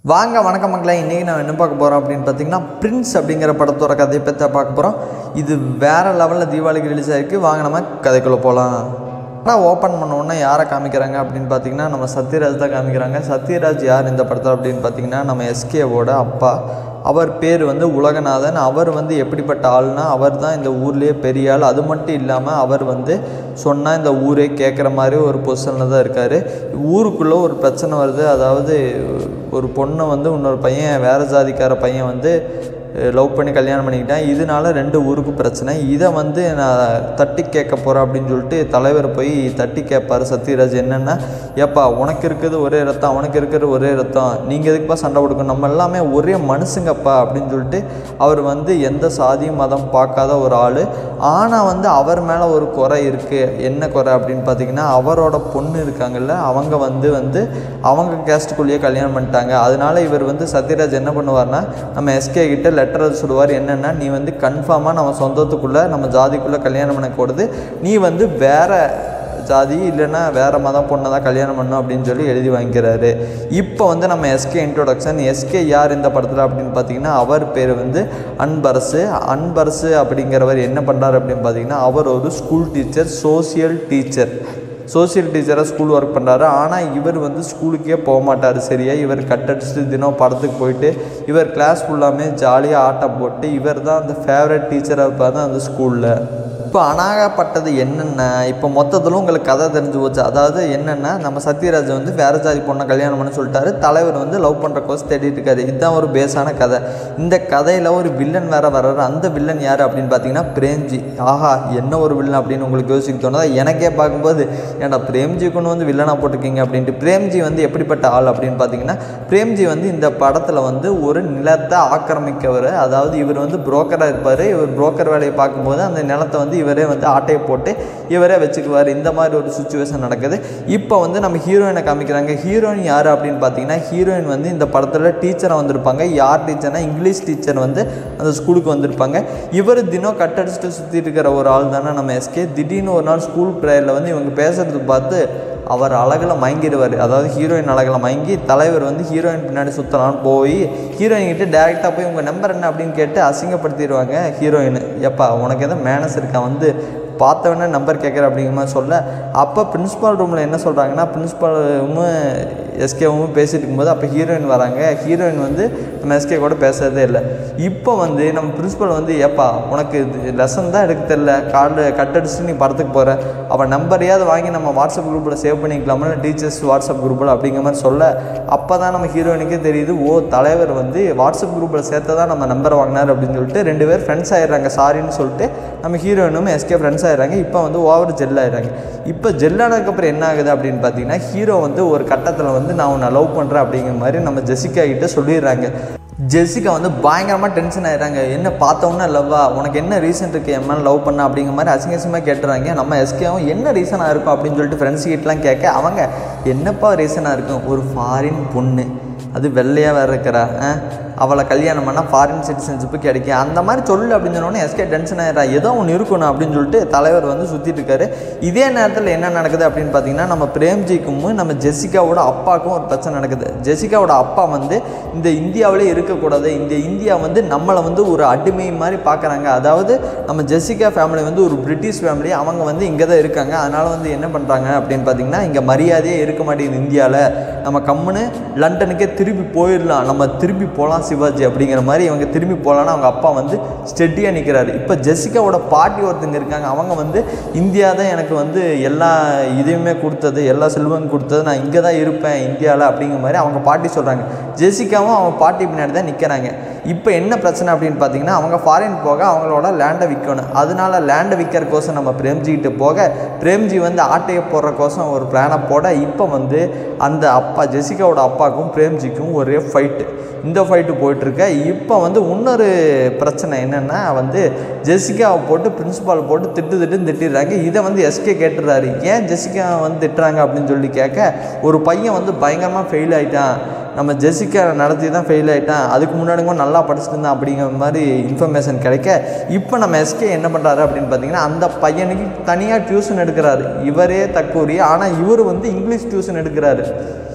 வாங்க வணக்கம் மக்களே இன்றைக்கி நான் என்ன பார்க்க போகிறோம் அப்படின்னு பார்த்தீங்கன்னா பிரின்ஸ் அப்படிங்கிற படத்தோட கதையை பற்றி பார்க்க போகிறோம் இது வேறு லெவலில் தீபாவளிக்கு ரிலீஸ் ஆகிருக்கு வாங்க நம்ம கதைக்குள்ளே போகலாம் ஆனால் ஓப்பன் பண்ண உடனே யாரை காமிக்கிறாங்க அப்படின்னு பார்த்தீங்கன்னா நம்ம சத்யராஜ் தான் காமிக்கிறாங்க சத்யராஜ் யார் இந்த படத்தில் அப்படின்னு பார்த்தீங்கன்னா நம்ம எஸ்கேவோட அப்பா அவர் பேர் வந்து உலகநாதன் அவர் வந்து எப்படிப்பட்ட ஆள்னா அவர் தான் இந்த ஊர்லேயே பெரிய ஆள் அது மட்டும் இல்லாமல் அவர் வந்து சொன்னால் இந்த ஊரே கேட்குற மாதிரி ஒரு பொசிஷனில் தான் இருக்கார் ஊருக்குள்ளே ஒரு பிரச்சனை வருது அதாவது ஒரு பொண்ணை வந்து இன்னொரு பையன் வேறு ஜாதிக்கார பையன் வந்து லவ் பண்ணி கல்யாணம் பண்ணிக்கிட்டேன் இதனால ரெண்டு ஊருக்கு பிரச்சனை இதை வந்து நான் தட்டி கேட்க போகிறேன் அப்படின்னு சொல்லிட்டு தலைவர் போய் தட்டி கேட்பார் சத்யராஜ் என்னென்னா ஏப்பா உனக்கு இருக்கிறது ஒரே ரத்தம் அவனுக்கு இருக்கிறது ஒரே ரத்தம் நீங்கள் எதுக்குப்பா சண்டை கொடுக்கணும் நம்ம எல்லாமே ஒரே மனுஷங்கப்பா அப்படின்னு சொல்லிட்டு அவர் வந்து எந்த சாதியும் மதம் பார்க்காத ஒரு ஆள் ஆனால் வந்து அவர் மேலே ஒரு குறை இருக்குது என்ன குறை அப்படின்னு பார்த்தீங்கன்னா அவரோட பொண்ணு இருக்காங்கல்ல அவங்க வந்து வந்து அவங்க கேஸ்ட்டுக்குள்ளேயே கல்யாணம் பண்ணிட்டாங்க அதனால இவர் வந்து சத்யராஜ் என்ன பண்ணுவார்னா நம்ம எஸ்கே கிட்ட லெட்டர் சொல்லுவார் என்னென்னா நீ வந்து கன்ஃபார்மாக நம்ம சொந்தத்துக்குள்ளே நம்ம ஜாதிக்குள்ளே கல்யாணம் பண்ணக்கூடாது நீ வந்து வேற ஜாதி இல்லைன்னா வேறு மதம் பொண்ணை தான் கல்யாணம் பண்ணணும் அப்படின்னு சொல்லி எழுதி வாங்கிக்கிறாரு இப்போ வந்து நம்ம எஸ்கே இன்ட்ரோடக்ஷன் எஸ்கே யார் இந்த படத்தில் அப்படின்னு பார்த்தீங்கன்னா அவர் பேர் வந்து அன்பரசு அன்பரசு அப்படிங்கிறவர் என்ன பண்ணுறாரு அப்படின்னு பார்த்தீங்கன்னா அவர் ஒரு school teacher social teacher social டீச்சராக ஸ்கூல் ஒர்க் பண்ணுறாரு ஆனால் இவர் வந்து ஸ்கூலுக்கே போக மாட்டார் சரியா இவர் கட்டடிச்சுட்டு தினம் படத்துக்கு போயிட்டு இவர் கிளாஸ் ஃபுல்லாமே ஜாலியாக ஆட்டம் போட்டு இவர் தான் அந்த ஃபேவரட் டீச்சராக இருப்பார் அந்த ஸ்கூலில் இப்போ அனாகப்பட்டது என்னென்ன இப்போ மொத்தத்தில் உங்களுக்கு கதை தெரிஞ்சு போச்சு அதாவது என்னென்னா நம்ம சத்யராஜ் வந்து வேறு ஜாதி பொண்ணை கல்யாணம் பண்ண சொல்லிட்டாரு தலைவர் வந்து லவ் பண்ணுற கோர்ஸ் தேடிட்டு இருக்காரு இதுதான் ஒரு பேஸான கதை இந்த கதையில் ஒரு வில்லன் வேற வர்றாரு அந்த வில்லன் யார் அப்படின்னு பார்த்தீங்கன்னா பிரேம்ஜி ஆஹா என்ன ஒரு வில்லன் அப்படின்னு உங்களுக்கு யோசிக்க தோணுதா எனக்கே பார்க்கும்போது ஏன்டா பிரேம்ஜி கொண்டு வந்து வில்லனாக போட்டிருக்கீங்க அப்படின்ட்டு பிரேம்ஜி வந்து எப்படிப்பட்ட ஆள் அப்படின்னு பார்த்தீங்கன்னா பிரேம்ஜி வந்து இந்த படத்தில் வந்து ஒரு நிலத்தை ஆக்கிரமிக்கவர் அதாவது இவர் வந்து புரோக்கராக இருப்பார் இவர் புரோக்கர் வேலையை பார்க்கும்போது அந்த நிலத்தை வந்து இவரே வந்து ஆட்டையை போட்டு இவரே வச்சுக்குவார் இந்த மாதிரி ஒரு சுச்சுவேஷன் நடக்குது இப்போ வந்து நம்ம ஹீரோயினை காமிக்கிறாங்க ஹீரோயின் யார் அப்படின்னு பார்த்தீங்கன்னா ஹீரோயின் வந்து இந்த படத்தில் டீச்சராக வந்திருப்பாங்க யார் டீச்சர்னா இங்கிலீஷ் டீச்சர் வந்து அந்த ஸ்கூலுக்கு வந்திருப்பாங்க இவர் தினம் கட்டடிச்சுட்டு சுற்றிட்டு இருக்கிற ஒரு ஆள் தானே நம்ம எஸ்கே திடீர்னு ஒரு நாள் ஸ்கூல் ப்ரேயரில் வந்து இவங்க பேசுறது பார்த்து அவர் அழகில் மயங்கிடுவார் அதாவது ஹீரோயின் அழகில் மயங்கி தலைவர் வந்து ஹீரோயின் பின்னாடி சுற்றலான்னு போய் ஹீரோயின் கிட்ட டேரெக்டாக போய் உங்கள் நம்பர் என்ன அப்படின்னு கேட்டு அசிங்கப்படுத்திடுவாங்க ஹீரோயின் எப்பா உனக்கு எதுவும் மேனஸ் இருக்கா வந்து பார்த்தவொடனே நம்பர் கேட்குற அப்படிங்கிற மாதிரி சொல்ல அப்போ பிரின்ஸிபால் ரூமில் என்ன சொல்கிறாங்கன்னா பிரின்ஸிபாலும் எஸ்கேவும் பேசிட்டு இருக்கும்போது அப்போ ஹீரோயின் வராங்க ஹீரோயின் வந்து நம்ம எஸ்கே கூட பேசுறதே இல்லை இப்போ வந்து நம்ம பிரின்ஸிபல் வந்து ஏப்பா உனக்கு லெசன் தான் எடுக்க தெரில கார்டு கட்டடிச்சுட்டு நீ படத்துக்கு போகிற அவள் நம்பரையாவது வாங்கி நம்ம வாட்ஸ்அப் குரூப்பில் சேவ் பண்ணிக்கலாமா டீச்சர்ஸ் வாட்ஸ்அப் குரூப்பில் அப்படிங்கிற மாதிரி சொல்ல அப்போ தான் நம்ம ஹீரோயினுக்கே தெரியுது ஓ தலைவர் வந்து வாட்ஸ்அப் குரூப்பில் சேர்த்து தான் நம்ம நம்பர் வாங்கினார் அப்படின்னு சொல்லிட்டு ரெண்டு பேர் ஃப்ரெண்ட்ஸ் ஆயிடுறாங்க சாரின்னு சொல்லிட்டு நம்ம ஹீரோயினும் எஸ்கே ஃப்ரெண்ட்ஸ் ஆயிடுறாங்க இப்போ வந்து ஓவர் ஜெல் ஆயிடுறாங்க இப்போ ஜெல்லானதுக்கப்புறம் என்ன ஆகுது அப்படின்னு பார்த்தீங்கன்னா ஹீரோ வந்து ஒரு கட்டத்தில் வந்து நான் உன்னை லவ் பண்ணுறேன் அப்படிங்கிற மாதிரி நம்ம ஜெசிகா கிட்ட சொல்லிடுறாங்க ஜெசிகா வந்து பயங்கரமாக டென்ஷன் ஆயிடுறாங்க என்ன பார்த்தோன்னே லவ்வா உனக்கு என்ன ரீசன் இருக்குது என் மேலே லவ் பண்ண அப்படிங்கிற மாதிரி அசிங்க அசிங்கமாக கேட்டுறாங்க நம்ம எஸ்கேவும் என்ன ரீசனாக இருக்கும் அப்படின்னு சொல்லிட்டு ஃப்ரெண்ட்ஸ் கிட்டலாம் கேட்க அவங்க என்னப்பா ரீசனாக இருக்கும் ஒரு ஃபாரின் பொண்ணு அது வெள்ளையாக வேறு இருக்கிறா அவளை கல்யாணம் பண்ணால் ஃபாரின் சிட்டிசன்ஷிப்பு கிடைக்கும் அந்த மாதிரி சொல்லு அப்படின்னு சொன்னோன்னே எஸ்கே டென்ஷன் ஆயிடுறா ஏதோ ஒன்று இருக்கணும் அப்படின்னு சொல்லிட்டு தலைவர் வந்து சுற்றிட்டு இருக்காரு இதே நேரத்தில் என்ன நடக்குது அப்படின்னு பார்த்தீங்கன்னா நம்ம பிரேம்ஜிக்கும் நம்ம ஜெசிகாவோட அப்பாவுக்கும் ஒரு பிரச்சனை நடக்குது ஜெசிகாவோட அப்பா வந்து இந்த இந்தியாவிலே இருக்கக்கூடாது இந்த இந்தியா வந்து நம்மளை வந்து ஒரு அடிமை மாதிரி பார்க்குறாங்க அதாவது நம்ம ஜெசிகா ஃபேமிலி வந்து ஒரு பிரிட்டிஷ் ஃபேமிலி அவங்க வந்து இங்கே தான் இருக்காங்க அதனால் வந்து என்ன பண்ணுறாங்க அப்படின்னு பார்த்தீங்கன்னா இங்கே மரியாதையே இருக்க மாட்டேங்குது இந்தியாவில் நம்ம கம்முன்னு லண்டனுக்கே திருப்பி போயிடலாம் நம்ம திருப்பி போகலாம் சிவாஜி அப்படிங்கிற மாதிரி இவங்க திரும்பி போகலான்னு அவங்க அப்பா வந்து ஸ்டெட்டியாக நிற்கிறாரு இப்போ ஜெசிகாவோட பாட்டி ஒருத்தங்க இருக்காங்க அவங்க வந்து இந்தியா தான் எனக்கு வந்து எல்லா இதையுமே கொடுத்தது எல்லா செல்வம் கொடுத்தது நான் இங்கே தான் இருப்பேன் இந்தியாவில் அப்படிங்கிற மாதிரி அவங்க பாட்டி சொல்கிறாங்க ஜெசிகாவும் அவங்க பாட்டி பின்னாடி தான் நிற்கிறாங்க இப்போ என்ன பிரச்சனை அப்படின்னு பார்த்தீங்கன்னா அவங்க ஃபாரின் போக அவங்களோட லேண்டை விற்கணும் அதனால லேண்டை விற்கிறக்கோசம் நம்ம பிரேம்ஜிக்கிட்ட போக பிரேம்ஜி வந்து ஆட்டையை போடுறக்கோசம் ஒரு பிளானை போட இப்போ வந்து அந்த அப்பா ஜெசிகாவோட அப்பாவுக்கும் பிரேம்ஜிக்கும் ஒரே ஃபைட்டு இந்த ஃபைட்டு போயிட்டுருக்க இப்போ வந்து இன்னொரு பிரச்சனை என்னென்னா வந்து ஜெசிகாவை போட்டு பிரின்ஸிபால் போட்டு திட்டு திட்டுன்னு திட்டிடுறாங்க இதை வந்து எஸ்கே கேட்டுறாரு ஏன் ஜெசிகா வந்து திட்டுறாங்க அப்படின்னு சொல்லி கேட்க ஒரு பையன் வந்து பயங்கரமாக ஃபெயில் ஆகிட்டான் நம்ம ஜெசிகா நடத்தி தான் ஃபெயில் ஆகிட்டான் அதுக்கு முன்னாடி கூட நல்லா படிச்சுட்டு இருந்தான் அப்படிங்கிற மாதிரி இன்ஃபர்மேஷன் கிடைக்க இப்போ நம்ம எஸ்கே என்ன பண்ணுறாரு அப்படின்னு பார்த்தீங்கன்னா அந்த பையனுக்கு தனியாக டியூஷன் எடுக்கிறாரு இவரே தக்கூரி ஆனால் இவர் வந்து இங்கிலீஷ் டியூஷன் எடுக்கிறாரு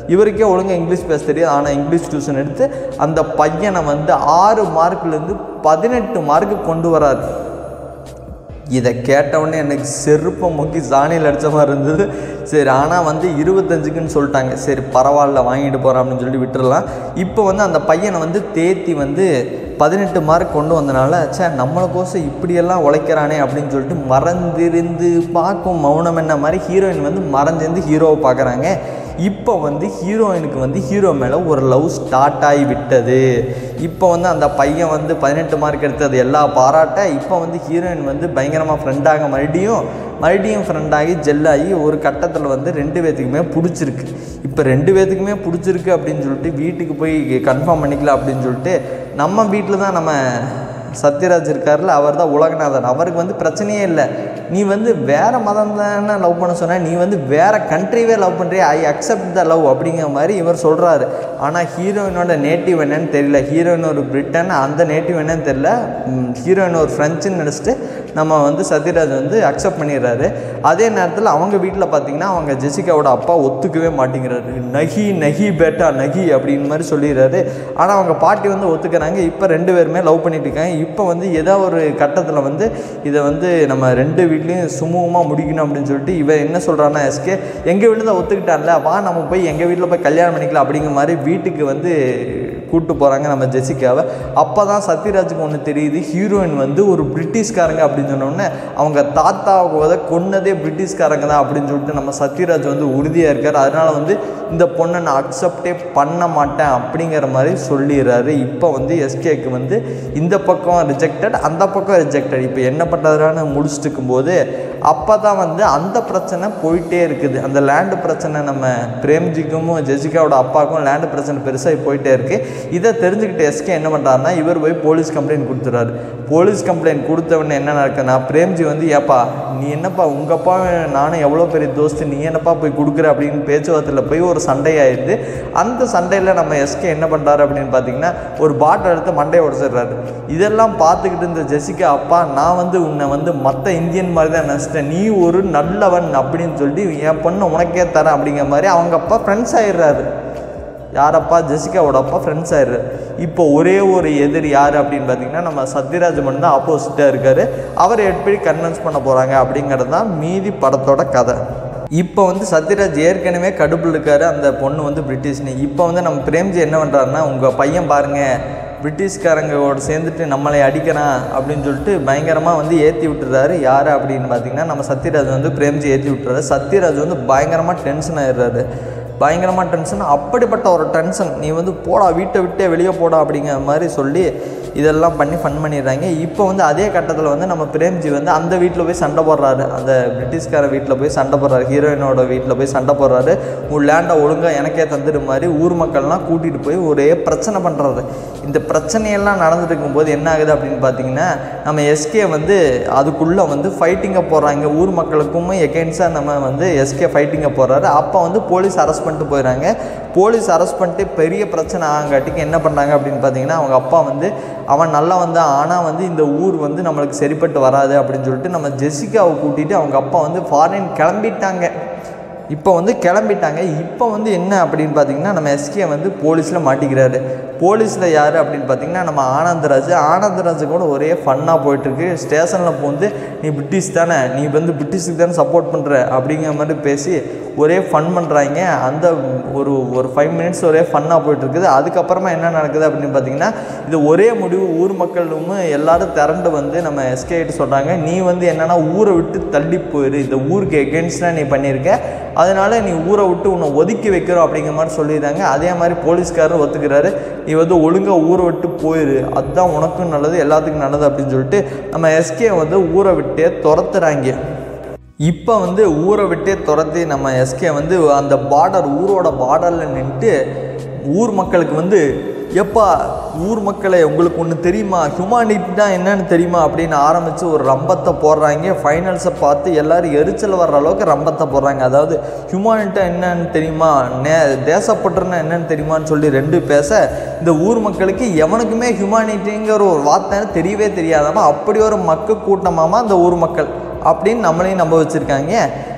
இவருக்கே ஒழுங்காக இங்கிலீஷ் பேச தெரியாது ஆனால் இங்கிலீஷ் டியூஷன் எடுத்து அந்த பையனை வந்து ஆறு மார்க்லேருந்து பதினெட்டு மார்க்கு கொண்டு வராரு இதை கேட்டவுடனே எனக்கு செருப்பை முக்கி சாணியில் அடித்த மாதிரி இருந்தது சரி ஆனால் வந்து இருபத்தஞ்சுக்குன்னு சொல்லிட்டாங்க சரி பரவாயில்ல வாங்கிட்டு போகிறோம் அப்படின்னு சொல்லிட்டு விட்டுறலாம் இப்போ வந்து அந்த பையனை வந்து தேத்தி வந்து பதினெட்டு மார்க் கொண்டு வந்தனால சே நம்மளுக்கோசம் இப்படியெல்லாம் உழைக்கிறானே அப்படின்னு சொல்லிட்டு மறந்திருந்து பார்க்கும் மௌனம் என்ன மாதிரி ஹீரோயின் வந்து மறைஞ்சிருந்து ஹீரோவை பார்க்குறாங்க இப்போ வந்து ஹீரோயினுக்கு வந்து ஹீரோ மேலே ஒரு லவ் ஸ்டார்ட் ஆகி விட்டது இப்போ வந்து அந்த பையன் வந்து பதினெட்டு மார்க் எடுத்தது எல்லா பாராட்ட இப்போ வந்து ஹீரோயின் வந்து பயங்கரமாக ஃப்ரெண்டாக மறுபடியும் மறுபடியும் ஃப்ரெண்டாகி ஜெல்லாகி ஒரு கட்டத்தில் வந்து ரெண்டு பேர்த்துக்குமே பிடிச்சிருக்கு இப்போ ரெண்டு பேர்த்துக்குமே பிடிச்சிருக்கு அப்படின்னு சொல்லிட்டு வீட்டுக்கு போய் கன்ஃபார்ம் பண்ணிக்கலாம் அப்படின்னு சொல்லிட்டு நம்ம வீட்டில் தான் நம்ம சத்யராஜ் இருக்கார்ல அவர் தான் உலகநாதன் அவருக்கு வந்து பிரச்சனையே இல்லை நீ வந்து வேறு மதம் தானே லவ் பண்ண சொன்ன நீ வந்து வேறு கண்ட்ரிவே லவ் பண்ணுறிய ஐ அக்செப்ட் த லவ் அப்படிங்கிற மாதிரி இவர் சொல்கிறாரு ஆனால் ஹீரோயினோட நேட்டிவ் என்னன்னு தெரியல ஹீரோயின் ஒரு பிரிட்டன் அந்த நேட்டிவ் என்னன்னு தெரியல ஹீரோயின் ஒரு ஃப்ரெஞ்சுன்னு நினச்சிட்டு நம்ம வந்து சத்யராஜ் வந்து அக்செப்ட் பண்ணிடுறாரு அதே நேரத்தில் அவங்க வீட்டில் பார்த்தீங்கன்னா அவங்க ஜெசிகாவோட அப்பா ஒத்துக்கவே மாட்டேங்கிறாரு நகி நகி பேட்டா நகி அப்படின்னு மாதிரி சொல்லிடுறாரு ஆனால் அவங்க பாட்டி வந்து ஒத்துக்கிறாங்க இப்போ ரெண்டு பேருமே லவ் பண்ணிட்டு இருக்காங்க இப்போ வந்து ஏதோ ஒரு கட்டத்தில் வந்து இதை வந்து நம்ம ரெண்டு வீட்லேயும் சுமூகமாக முடிக்கணும் அப்படின்னு சொல்லிட்டு இவன் என்ன சொல்கிறான்னா எஸ்கே எங்கள் வீட்டில் தான் ஒத்துக்கிட்டான்ல வா நம்ம போய் எங்கள் வீட்டில் போய் கல்யாணம் பண்ணிக்கலாம் அப்படிங்கிற மாதிரி வீட்டுக்கு வந்து கூப்பிட்டு போகிறாங்க நம்ம ஜெசிகாவை அப்போ தான் சத்யராஜுக்கு ஒன்று தெரியுது ஹீரோயின் வந்து ஒரு பிரிட்டிஷ்காரங்க அப்படின்னு சொன்னோடனே அவங்க தாத்தாவை கொன்னதே பிரிட்டிஷ்காரங்க தான் அப்படின்னு சொல்லிட்டு நம்ம சத்யராஜ் வந்து உறுதியாக இருக்கார் அதனால் வந்து இந்த பொண்ணை நான் அக்செப்டே பண்ண மாட்டேன் அப்படிங்கிற மாதிரி சொல்லிடுறாரு இப்போ வந்து எஸ்கேக்கு வந்து இந்த பக்கம் ரிஜெக்டட் அந்த பக்கம் ரிஜெக்டட் இப்போ என்ன பண்ணுறதுன்னு முடிச்சுட்டு இருக்கும்போது அப்போ தான் வந்து அந்த பிரச்சனை போயிட்டே இருக்குது அந்த லேண்டு பிரச்சனை நம்ம பிரேம்ஜிக்கும் ஜெசிகாவோட அப்பாவுக்கும் லேண்டு பிரச்சனை பெருசாகி போயிட்டே இருக்குது இதை தெரிஞ்சுக்கிட்டு எஸ்கே என்ன பண்ணுறாருன்னா இவர் போய் போலீஸ் கம்ப்ளைண்ட் கொடுத்துறாரு போலீஸ் கம்ப்ளைண்ட் கொடுத்தவொடனே என்ன நடக்குதுன்னா பிரேம்ஜி வந்து ஏப்பா நீ என்னப்பா உங்கள் அப்பா நானும் எவ்வளோ பெரிய தோஸ்து நீ என்னப்பா போய் கொடுக்குற அப்படின்னு பேச்சுவார்த்தையில் போய் ஒரு சண்டையாயிடுது அந்த சண்டையில் நம்ம எஸ்கே என்ன பண்ணுறாரு அப்படின்னு பார்த்தீங்கன்னா ஒரு பாட்டில் எடுத்து மண்டையை உடச்சிடுறாரு இதெல்லாம் பார்த்துக்கிட்டு இருந்த ஜெசிகா அப்பா நான் வந்து உன்னை வந்து மற்ற இந்தியன் மாதிரி தான் நினச்சிட்டேன் நீ ஒரு நல்லவன் அப்படின்னு சொல்லிட்டு என் பொண்ணை உனக்கே தரேன் அப்படிங்கிற மாதிரி அவங்க அப்பா ஃப்ரெண்ட்ஸ் ஆயிடுறாரு யாரப்பா ஜெசிகாவோட அப்பா ஃப்ரெண்ட்ஸ் ஆயிடுறாரு இப்போ ஒரே ஒரு எதிரி யார் அப்படின்னு பார்த்தீங்கன்னா நம்ம சத்யராஜ் மட்டும் தான் ஆப்போசிட்டாக இருக்கார் அவரை எப்படி கன்வின்ஸ் பண்ண போகிறாங்க அப்படிங்கிறது தான் மீதி படத்தோட கதை இப்போ வந்து சத்யராஜ் ஏற்கனவே கடுப்பில் இருக்காரு அந்த பொண்ணு வந்து பிரிட்டிஷ்னு இப்போ வந்து நம்ம பிரேம்ஜி என்ன பண்ணுறாருன்னா உங்கள் பையன் பாருங்கள் பிரிட்டிஷ்காரங்களோட சேர்ந்துட்டு நம்மளை அடிக்கிறான் அப்படின்னு சொல்லிட்டு பயங்கரமாக வந்து ஏற்றி விட்டுறாரு யார் அப்படின்னு பார்த்தீங்கன்னா நம்ம சத்யராஜ் வந்து பிரேம்ஜி ஏற்றி விட்டுறாரு சத்யராஜ் வந்து பயங்கரமாக டென்ஷன் ஆயிடுறாரு பயங்கரமாக டென்ஷன் அப்படிப்பட்ட ஒரு டென்ஷன் நீ வந்து போடா வீட்டை விட்டே வெளியே போடா அப்படிங்கிற மாதிரி சொல்லி இதெல்லாம் பண்ணி ஃபன் பண்ணிடுறாங்க இப்போ வந்து அதே கட்டத்தில் வந்து நம்ம பிரேம்ஜி வந்து அந்த வீட்டில் போய் சண்டை போடுறாரு அந்த பிரிட்டிஷ்கார வீட்டில் போய் சண்டை போடுறாரு ஹீரோயினோட வீட்டில் போய் சண்டை போடுறாரு உன் லேண்டை ஒழுங்காக எனக்கே தந்துடு மாதிரி ஊர் மக்கள்லாம் கூட்டிகிட்டு போய் ஒரே பிரச்சனை பண்ணுறாரு இந்த பிரச்சனையெல்லாம் நடந்துட்டு இருக்கும்போது என்ன ஆகுது அப்படின்னு பார்த்தீங்கன்னா நம்ம எஸ்கே வந்து அதுக்குள்ளே வந்து ஃபைட்டிங்கை போடுறாங்க ஊர் மக்களுக்கும் எகெயின்ஸ்டாக நம்ம வந்து எஸ்கே ஃபைட்டிங்கை போடுறாரு அப்போ வந்து போலீஸ் அரெஸ்ட் பண்ணிட்டு போயிடுறாங்க போலீஸ் அரெஸ்ட் பண்ணிட்டு பெரிய பிரச்சனை ஆகாட்டிக்கு என்ன பண்ணாங்க அப்படின்னு பார்த்தீங்கன்னா அவங்க அப்பா வந்து அவன் நல்லா வந்தான் ஆனால் வந்து இந்த ஊர் வந்து நம்மளுக்கு சரிப்பட்டு வராது அப்படின்னு சொல்லிட்டு நம்ம ஜெசிகாவை கூட்டிகிட்டு அவங்க அப்பா வந்து ஃபாரின் கிளம்பிட்டாங்க இப்போ வந்து கிளம்பிட்டாங்க இப்போ வந்து என்ன அப்படின்னு பார்த்தீங்கன்னா நம்ம எஸ்கே வந்து போலீஸில் மாட்டிக்கிறாரு போலீஸில் யார் அப்படின்னு பார்த்தீங்கன்னா நம்ம ஆனந்தராஜ் ஆனந்தராஜ் கூட ஒரே ஃபன்னாக போயிட்டுருக்கு ஸ்டேஷனில் போந்து நீ பிரிட்டிஷ் தானே நீ வந்து பிரிட்டிஷுக்கு தானே சப்போர்ட் பண்ணுற அப்படிங்கிற மாதிரி பேசி ஒரே ஃபன் பண்ணுறாங்க அந்த ஒரு ஒரு ஃபைவ் மினிட்ஸ் ஒரே ஃபன்னாக போயிட்டுருக்குது அதுக்கப்புறமா என்ன நடக்குது அப்படின்னு பார்த்தீங்கன்னா இது ஒரே முடிவு ஊர் மக்களும் எல்லாரும் திரண்டு வந்து நம்ம எஸ்கே கிட்ட சொல்கிறாங்க நீ வந்து என்னென்னா ஊரை விட்டு தள்ளி போயிரு இந்த ஊருக்கு எகென்ஸ்டாக நீ பண்ணியிருக்க அதனால நீ ஊரை விட்டு உன்னை ஒதுக்கி வைக்கிறோம் அப்படிங்கிற மாதிரி சொல்லிடுறாங்க அதே மாதிரி போலீஸ்காரர் ஒத்துக்கிறாரு நீ வந்து ஒழுங்காக ஊரை விட்டு போயிரு அதுதான் உனக்கும் நல்லது எல்லாத்துக்கும் நல்லது அப்படின்னு சொல்லிட்டு நம்ம எஸ்கே வந்து ஊரை விட்டே துரத்துறாங்க இப்போ வந்து ஊரை விட்டே துரத்தி நம்ம எஸ்கே வந்து அந்த பார்டர் ஊரோட பார்டரில் நின்றுட்டு ஊர் மக்களுக்கு வந்து எப்பா ஊர் மக்களே உங்களுக்கு ஒன்று தெரியுமா ஹியூமானிட்டினா என்னன்னு தெரியுமா அப்படின்னு ஆரம்பித்து ஒரு ரம்பத்தை போடுறாங்க ஃபைனல்ஸை பார்த்து எல்லோரும் எரிச்சல் வர்ற அளவுக்கு ரம்பத்தை போடுறாங்க அதாவது ஹியூமானிட்டா என்னன்னு தெரியுமா நே தேசப்பற்றுனா என்னன்னு தெரியுமான்னு சொல்லி ரெண்டு பேச இந்த ஊர் மக்களுக்கு எவனுக்குமே ஹியூமானிட்டிங்கிற ஒரு வார்த்தை தெரியவே தெரியாதாமா அப்படி ஒரு மக்கள் கூட்டமாமா அந்த ஊர் மக்கள் அப்படின்னு நம்மளையும் நம்ப வச்சுருக்காங்க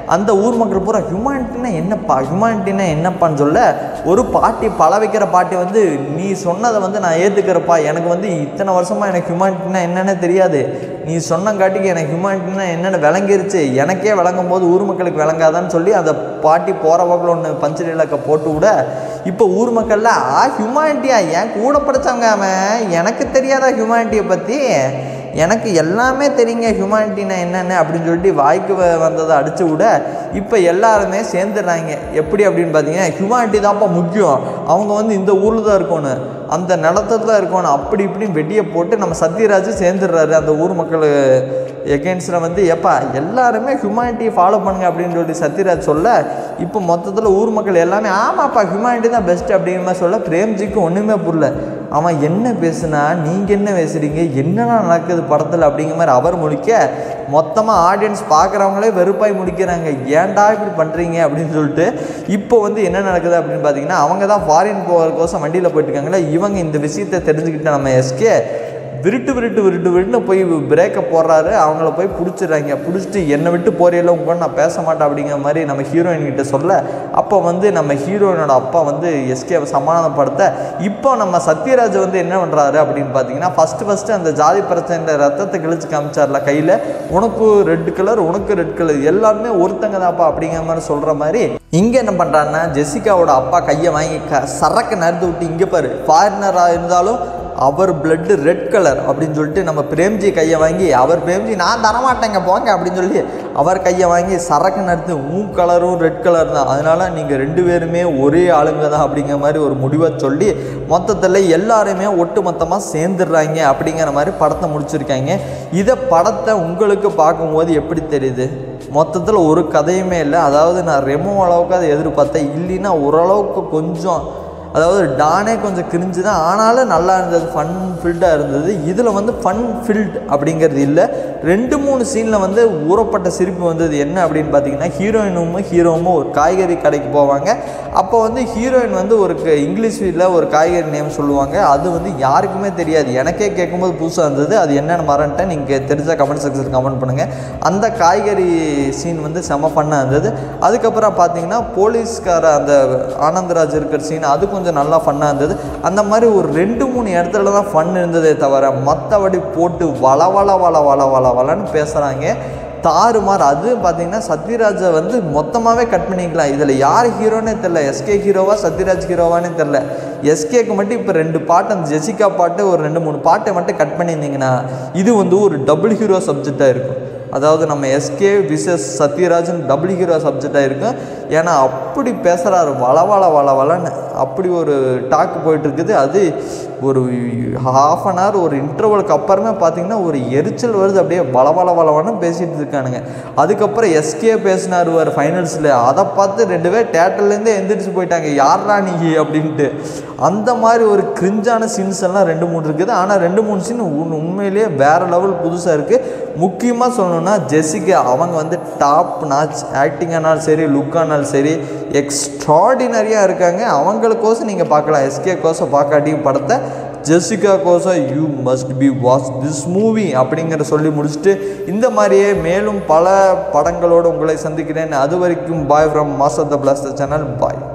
அந்த ஊர் மக்கள் பூரா ஹியூமானிட்டினா என்னப்பா ஹியூமானிட்டினா என்னப்பான்னு சொல்ல ஒரு பாட்டி பல வைக்கிற பாட்டி வந்து நீ சொன்னதை வந்து நான் ஏற்றுக்கிறப்பா எனக்கு வந்து இத்தனை வருஷமாக எனக்கு ஹியூமானிட்டினா என்னென்ன தெரியாது நீ சொன்னங்காட்டிக்கு எனக்கு ஹியூமானிட்டினா என்னென்னு விளங்கிருச்சு எனக்கே விளங்கும் போது ஊர் மக்களுக்கு விளங்காதான்னு சொல்லி அந்த பாட்டி போகிற வாக்கில் ஒன்று பஞ்சு இலக்க போட்டு விட இப்போ ஊர் மக்கள்ல ஆ ஹியூமானிட்டியா ஏன் கூட படித்தவங்க அவன் எனக்கு தெரியாதா ஹியூமானிட்டியை பற்றி எனக்கு எல்லாமே தெரியுங்க ஹியூமானிட்டினா என்னென்ன அப்படின்னு சொல்லிட்டு வாய்க்கு வ- வந்ததை அடிச்சு விட இப்போ எல்லாருமே சேர்ந்துடுறாங்க எப்படி அப்படின்னு பார்த்தீங்கன்னா ஹியூமானிட்டி தான்ப்பா முக்கியம் அவங்க வந்து இந்த ஊரில் தான் இருக்கணும் அந்த நிலத்துல தான் இருக்கணும் அப்படி இப்படின்னு வெடியை போட்டு நம்ம சத்யராஜ் சேர்ந்துடுறாரு அந்த ஊர் மக்கள் எகென்ஸ்டில் வந்து ஏப்பா எல்லாருமே ஹியூமானிட்டியை ஃபாலோ பண்ணுங்க அப்படின்னு சொல்லி சத்யராஜ் சொல்ல இப்போ மொத்தத்தில் ஊர் மக்கள் எல்லாமே ஆமாப்பா ஹியூமானிட்டி தான் பெஸ்ட் அப்படிங்கிற மாதிரி சொல்ல பிரேம்ஜிக்கு ஒன்றுமே புரியல அவன் என்ன பேசுனா நீங்கள் என்ன பேசுகிறீங்க என்னென்ன நடக்குது படத்தில் அப்படிங்கிற மாதிரி அவர் முழிக்க மொத்தமாக ஆடியன்ஸ் பார்க்குறவங்களே வெறுப்பாய் முடிக்கிறாங்க ஏன்டா இப்படி பண்ணுறீங்க அப்படின்னு சொல்லிட்டு இப்போ வந்து என்ன நடக்குது அப்படின்னு பார்த்தீங்கன்னா அவங்க தான் ஃபாரின் போகிறக்கோசம் வண்டியில் போயிட்டு இருக்காங்களே இவங்க இந்த விஷயத்தை தெரிஞ்சுக்கிட்ட நம்ம எஸ்கே விருட்டு விருட்டு விருட்டு விருட்டுன்னு போய் பிரேக்கை போடுறாரு அவங்கள போய் பிடிச்சிடுறாங்க பிடிச்சிட்டு என்னை விட்டு போறியில உங்க கூட நான் பேச மாட்டேன் அப்படிங்கிற மாதிரி நம்ம ஹீரோயின் கிட்ட சொல்ல அப்போ வந்து நம்ம ஹீரோயினோட அப்பா வந்து எஸ்கே சமாதானப்படுத்த இப்போ நம்ம சத்யராஜ் வந்து என்ன பண்ணுறாரு அப்படின்னு பார்த்தீங்கன்னா ஃபஸ்ட்டு ஃபஸ்ட்டு அந்த ஜாதி பிரச்சனை ரத்தத்தை கிழிச்சு காமிச்சார்ல கையில் உனக்கு ரெட் கலர் உனக்கு ரெட் கலர் எல்லாருமே ஒருத்தங்க தான்ப்பா அப்படிங்கிற மாதிரி சொல்கிற மாதிரி இங்கே என்ன பண்ணுறாருன்னா ஜெசிகாவோட அப்பா கையை வாங்கி க சரக்கு நறுத்து விட்டு இங்கே பாரு ஃபாரினராக இருந்தாலும் அவர் பிளட்டு ரெட் கலர் அப்படின்னு சொல்லிட்டு நம்ம பிரேம்ஜி கையை வாங்கி அவர் பிரேம்ஜி நான் தரமாட்டேங்க போங்க அப்படின்னு சொல்லி அவர் கையை வாங்கி சரக்கு நடத்து உன் கலரும் ரெட் கலர் தான் அதனால் நீங்கள் ரெண்டு பேருமே ஒரே ஆளுங்க தான் அப்படிங்கிற மாதிரி ஒரு முடிவை சொல்லி மொத்தத்தில் எல்லாருமே ஒட்டு மொத்தமாக சேர்ந்துடுறாங்க அப்படிங்கிற மாதிரி படத்தை முடிச்சிருக்காங்க இதை படத்தை உங்களுக்கு பார்க்கும்போது எப்படி தெரியுது மொத்தத்தில் ஒரு கதையுமே இல்லை அதாவது நான் ரெமோ அளவுக்கு அதை எதிர்பார்த்தேன் இல்லைன்னா ஓரளவுக்கு கொஞ்சம் அதாவது டானே கொஞ்சம் கிரிஞ்சு தான் ஆனாலும் நல்லா இருந்தது ஃபன் ஃபில்டாக இருந்தது இதில் வந்து ஃபன் ஃபில்ட் அப்படிங்கிறது இல்லை ரெண்டு மூணு சீனில் வந்து ஊறப்பட்ட சிரிப்பு வந்தது என்ன அப்படின்னு பார்த்தீங்கன்னா ஹீரோயினும் ஹீரோவும் ஒரு காய்கறி கடைக்கு போவாங்க அப்போ வந்து ஹீரோயின் வந்து ஒரு க- இங்கிலீஷ் வீட்டில் ஒரு காய்கறி நேம் சொல்லுவாங்க அது வந்து யாருக்குமே தெரியாது எனக்கே கேட்கும்போது புதுசாக இருந்தது அது என்னென்னு மறந்துட்டேன் நீங்கள் தெரிஞ்சால் கமெண்ட் செக்ஷன் கமெண்ட் பண்ணுங்கள் அந்த காய்கறி சீன் வந்து செம ஃபன்னாக இருந்தது அதுக்கப்புறம் பார்த்தீங்கன்னா போலீஸ்கார அந்த ஆனந்தராஜ் இருக்கிற சீன் அது கொஞ்சம் நல்லா ஃபன்னாக இருந்தது அந்த மாதிரி ஒரு ரெண்டு மூணு இடத்துல தான் ஃபன் இருந்ததே தவிர மற்றபடி போட்டு வள வள வள வள வள வளன்னு பேசுகிறாங்க தாறுமாறு அது பார்த்தீங்கன்னா சத்யராஜை வந்து மொத்தமாகவே கட் பண்ணிக்கலாம் இதில் யார் ஹீரோனே தெரில எஸ்கே ஹீரோவா சத்யராஜ் ஹீரோவானே தெரில எஸ்கேக்கு மட்டும் இப்போ ரெண்டு பாட்டு அந்த ஜெசிகா பாட்டு ஒரு ரெண்டு மூணு பாட்டை மட்டும் கட் பண்ணியிருந்தீங்கன்னா இது வந்து ஒரு டபுள் ஹீரோ சப்ஜெக்டாக இருக்கும் அதாவது நம்ம SK versus Sathyarajan double hero சப்ஜெக்டாக இருக்கும் ஏன்னா அப்படி பேசுகிறாரு வள வள வள வளன்னு அப்படி ஒரு டாக் போயிட்டு இருக்குது அது ஒரு ஹாஃப் அன் ஹவர் ஒரு இன்டர்வலுக்கு அப்புறமே பார்த்தீங்கன்னா ஒரு எரிச்சல் வருது அப்படியே வள வள வளவன்னு பேசிகிட்டு இருக்கானுங்க அதுக்கப்புறம் எஸ்கே பேசினார் ஒரு ஃபைனல்ஸில் அதை பார்த்து ரெண்டு பேர் தேட்டர்லேருந்தே எந்திரிச்சு போயிட்டாங்க யாரா நீ அப்படின்ட்டு அந்த மாதிரி ஒரு கிரிஞ்சான சீன்ஸ் எல்லாம் ரெண்டு மூணு இருக்குது ஆனால் ரெண்டு மூணு சீன் உண்மையிலேயே வேறு லெவல் புதுசாக இருக்குது முக்கியமாக சொல்லணும்னா ஜெசிகா அவங்க வந்து டாப் நாச் ஆக்டிங் ஆனாலும் சரி லுக் ஆனாலும் சரி எக்ஸ்ட்ராடினரியாக இருக்காங்க அவங்களுக்கோசம் நீங்கள் பார்க்கலாம் எஸ்கே கோசம் பார்க்காட்டியும் படத்தை ஜெசிகா கோசம் you must be watch this movie அப்படிங்கிற சொல்லி முடிச்சுட்டு இந்த மாதிரியே மேலும் பல படங்களோடு உங்களை சந்திக்கிறேன் அது வரைக்கும் bye from master the blaster channel bye